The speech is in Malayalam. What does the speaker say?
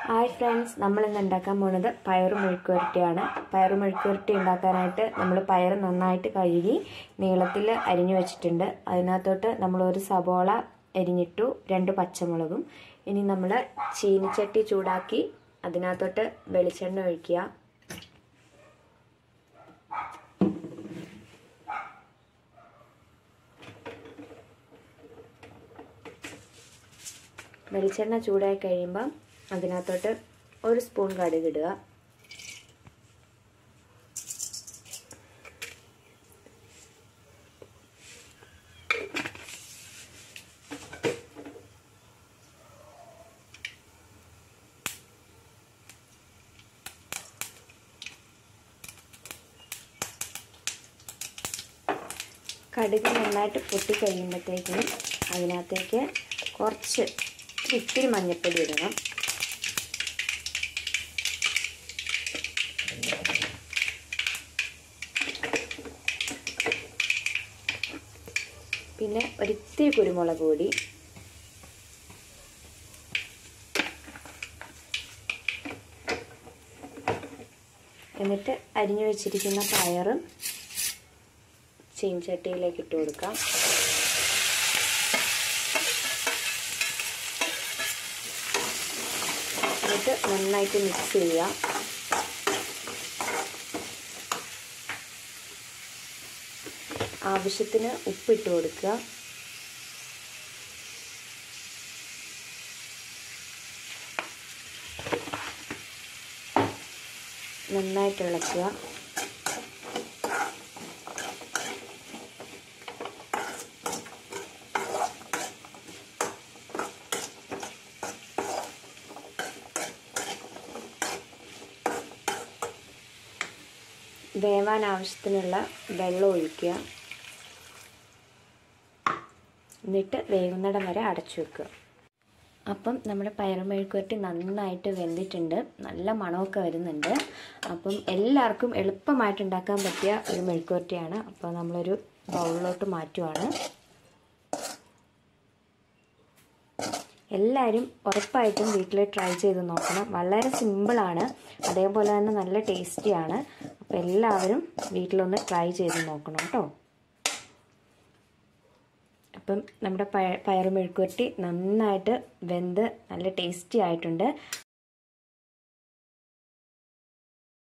ഹായ് ഫ്രണ്ട്സ് നമ്മൾ ഇന്ന് ഉണ്ടാക്കാൻ പോകുന്നത് പയറ് മെഴുക്കുവരട്ടിയാണ് പയറ് മെഴുക്കുവരട്ടി ഉണ്ടാക്കാനായിട്ട് നമ്മൾ പയർ നന്നായിട്ട് കഴുകി നീളത്തിൽ അരിഞ്ഞു വെച്ചിട്ടുണ്ട് അതിനകത്തോട്ട് നമ്മൾ ഒരു സബോള അരിഞ്ഞിട്ടു രണ്ട് പച്ചമുളകും ഇനി നമ്മൾ ചീനിച്ചട്ടി ചൂടാക്കി അതിനകത്തോട്ട് വെളിച്ചെണ്ണ ഒഴിക്കുക വെളിച്ചെണ്ണ ചൂടായി കഴിയുമ്പം അതിനകത്തോട്ട് ഒരു സ്പൂൺ കടുക് ഇടുക കടുക് നന്നായിട്ട് പൊട്ടി കഴിയുമ്പോഴത്തേക്കും അതിനകത്തേക്ക് കുറച്ച് ഇത്തിരി മഞ്ഞൾപ്പൊടി ഇടണം പിന്നെ ഒരിത്തിരി കുരുമുളക് പൊടി എന്നിട്ട് അരിഞ്ഞു വെച്ചിരിക്കുന്ന പയറും ചീൻചട്ടിയിലേക്ക് ഇട്ട് കൊടുക്കാം എന്നിട്ട് നന്നായിട്ട് മിക്സ് ചെയ്യുക ആവശ്യത്തിന് ഉപ്പിട്ട് കൊടുക്കുക നന്നായിട്ട് ഇളക്കുക വേവാൻ ആവശ്യത്തിനുള്ള വെള്ളം ഒഴിക്കുക എന്നിട്ട് വേകുന്നിടം വരെ അടച്ചു വെക്കുക അപ്പം നമ്മുടെ പയറുമെഴുക്കുവരട്ടി നന്നായിട്ട് വെന്തിട്ടുണ്ട് നല്ല മണമൊക്കെ വരുന്നുണ്ട് അപ്പം എല്ലാവർക്കും എളുപ്പമായിട്ട് ഉണ്ടാക്കാൻ പറ്റിയ ഒരു മെഴുക്കുവരട്ടിയാണ് അപ്പോൾ നമ്മളൊരു ബൗളിലോട്ട് മാറ്റുവാണ് എല്ലാവരും ഉറപ്പായിട്ടും വീട്ടിൽ ട്രൈ ചെയ്ത് നോക്കണം വളരെ സിമ്പിളാണ് അതേപോലെ തന്നെ നല്ല ടേസ്റ്റിയാണ് അപ്പോൾ എല്ലാവരും വീട്ടിലൊന്ന് ട്രൈ ചെയ്ത് നോക്കണം കേട്ടോ അപ്പം നമ്മുടെ പയ പയറ് മെഴുക്കുവരട്ടി നന്നായിട്ട് വെന്ത് നല്ല ടേസ്റ്റി ആയിട്ടുണ്ട്